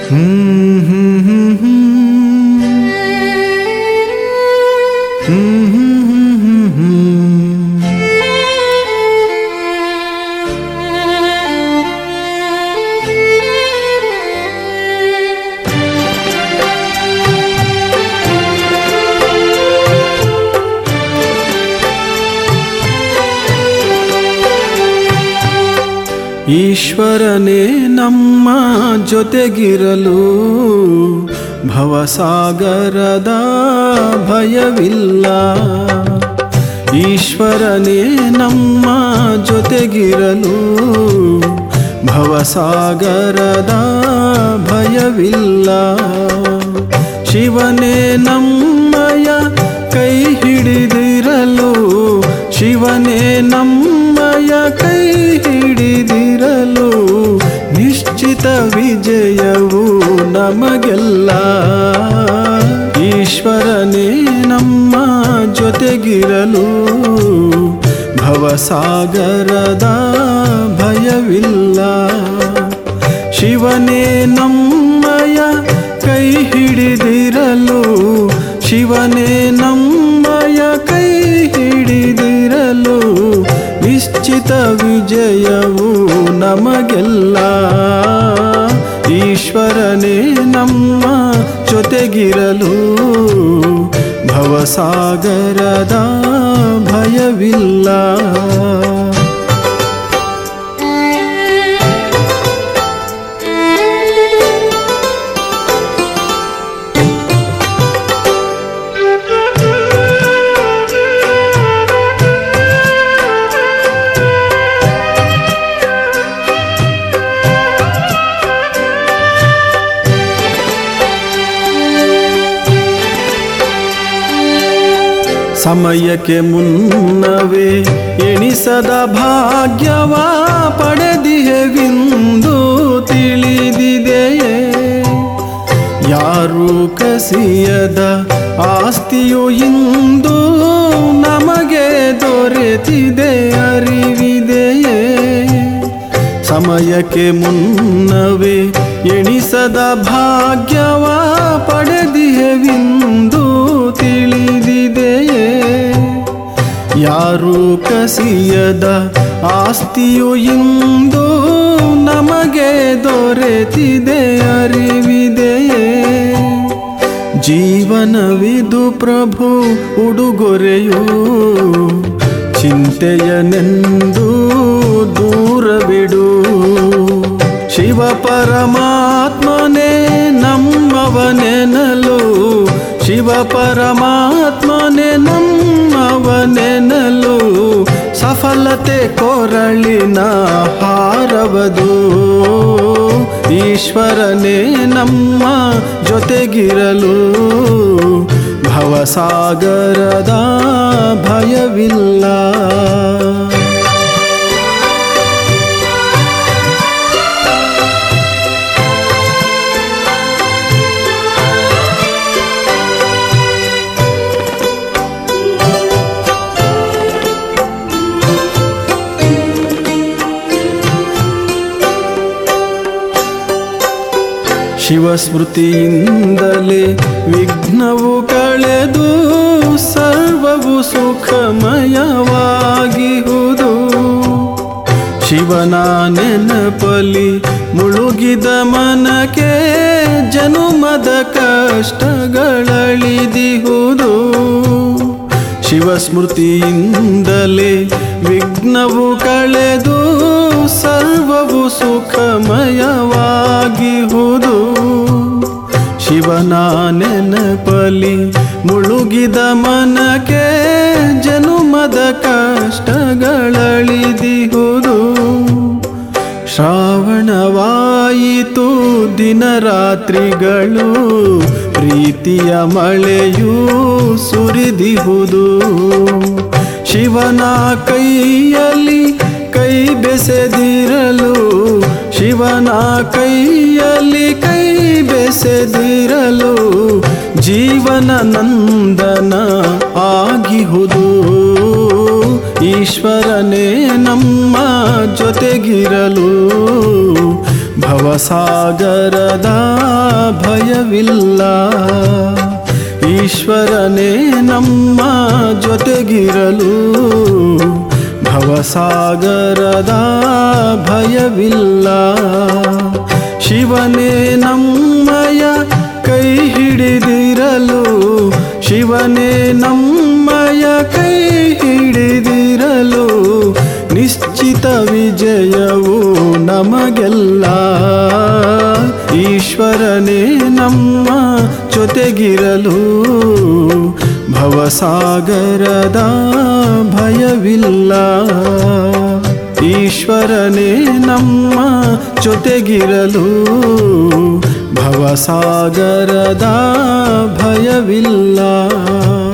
ಹ್ಮ್ ಹ್ಮ್ ಹ್ಮ್ ಹ್ಮ್. ಹ್ಮ್ ಹ್ಮ್ ಹ್ಮ್ ಹ್ಮ್ ಹ್ಮ್. ಈಶ್ವರನೇ ನಮ್ಮ ಜೊತೆಗಿರಲು ಭವಸಾಗರದ ಭಯವಿಲ್ಲ ಈಶ್ವರನೇ ನಮ್ಮ ಜೊತೆಗಿರಲು ಭವಸಾಗರದ ಭಯವಿಲ್ಲ ಶಿವನೇ ನಮ್ಮಯ ಕೈ ಹಿಡಿದಿರಲು ಶಿವನೇ ನಮ್ಮಯ ಕೈ ಹಿಡಿದಿರಲು ನಿಶ್ಚಿತ ವಿಜಯವು ನಮಗೆಲ್ಲ ಈಶ್ವರನೇ ನಮ್ಮ ಜೊತೆಗಿರಲು ಭವಸಾಗರದ ಭಯವಿಲ್ಲ ಶಿವನೇ ನಮ್ಮಯ ಕೈ ಹಿಡಿದಿರಲು ಶಿವನೇ ನಮ್ಮಯ ಕೈ ಹಿಡಿದಿರಲು ನಿಶ್ಚಿತ ವಿಜಯವು ನಮಗೆಲ್ಲ ಈಶ್ವರನೇ ನಮ್ಮ ಜೊತೆಗಿರಲು ಭವಸಾಗರದ ಭಯವಿಲ್ಲ ಸಮಯಕ್ಕೆ ಮುನ್ನವೇ ಎಣಿಸದ ಭಾಗ್ಯವ ಪಡೆದಿಹೆವಿಂದು ತಿಳಿದಿದೆಯೇ ಯಾರು ಕಸಿಯದ ಆಸ್ತಿಯು ಇಂದು ನಮಗೆ ದೊರೆತಿದೆ ಅರಿವಿದೆಯೇ ಸಮಯಕ್ಕೆ ಮುನ್ನವೇ ಎಣಿಸದ ಭಾಗ್ಯವ ಪಡೆದಿಹೆವಿಂದು ತಿಳಿದಿದೆಯೇ ಯಾರು ಕಸಿಯದ ಆಸ್ತಿಯು ಇಂದು ನಮಗೆ ದೊರೆತಿದೆ ಅರಿವಿದೆಯೇ ಜೀವನವಿದು ಪ್ರಭು ಉಡುಗೊರೆಯು ಚಿಂತೆಯನೆಂದು ದೂರವಿಡು ಶಿವ ಪರಮಾತ್ಮನೇ ನಮ್ಮವನೆನಲು ಶಿವ ಪರಮಾತ್ಮನೇ ನಮ್ಮವನೆನಲು ಸಫಲತೆ ಕೊರಳಿನ ಹಾರವದು ಈಶ್ವರನೇ ನಮ್ಮ ಜೊತೆಗಿರಲು ಭವಸಾಗರದ ಭಯವಿಲ್ಲ ಶಿವಸ್ಮೃತಿಯಿಂದಲೇ ವಿಘ್ನವು ಕಳೆದು ಸರ್ವವು ಸುಖಮಯವಾಗಿಹುದು ಶಿವನ ನೆನಪಲಿ ಮುಳುಗಿದ ಮನಕ್ಕೆ ಜನುಮದ ಕಷ್ಟಗಳಳಿದಿಹುದು ಶಿವಸ್ಮೃತಿಯಿಂದಲೇ ವಿಘ್ನವು ಕಳೆದು ಸರ್ವವು ಸುಖಮಯವಾಗಿಹುದು ಶಿವನ ನೆನಪಲಿ ಮುಳುಗಿದ ಮನಕ್ಕೆ ಜನುಮದ ಕಷ್ಟಗಳಳಿದಿಹುದು ಶ್ರಾವಣವಾಯಿತು ದಿನರಾತ್ರಿಗಳು ಪ್ರೀತಿಯ ಮಳೆಯೂ ಸುರಿದಿಹುದು ಶಿವನ ಕೈಯಲ್ಲಿ ಕೈ ಬೆಸೆದಿರಲು ಶಿವನ ಕೈಯಲ್ಲಿ ಕೈ ಬೆಸೆದಿರಲು ಜೀವನ ನಂದನ ಆಗಿಹುದು ಈಶ್ವರನೇ ನಮ್ಮ ಜೊತೆಗಿರಲು ಭವಸಾಗರದ ಭಯವಿಲ್ಲ ಈಶ್ವರನೇ ನಮ್ಮ ಜೊತೆಗಿರಲು ಭವಸಾಗರದ ಭಯವಿಲ್ಲ ಶಿವನೇ ನಮ್ಮಯ ಕೈ ಹಿಡಿದಿರಲು ಶಿವನೇ ನಮ್ಮಯ ಕೈ ಹಿಡಿದಿರಲು ನಿಶ್ಚಿತ ವಿಜಯವು ನಮಗೆಲ್ಲ ಈಶ್ವರನೇ ನಮ್ಮ ಜೊತೆಗಿರಲು ಭವಸಾಗರದ ಭಯವಿಲ್ಲ ಈಶ್ವರನೇ ನಮ್ಮ ಜೊತೆಗಿರಲು ಭವಸಾಗರದ ಭಯವಿಲ್ಲ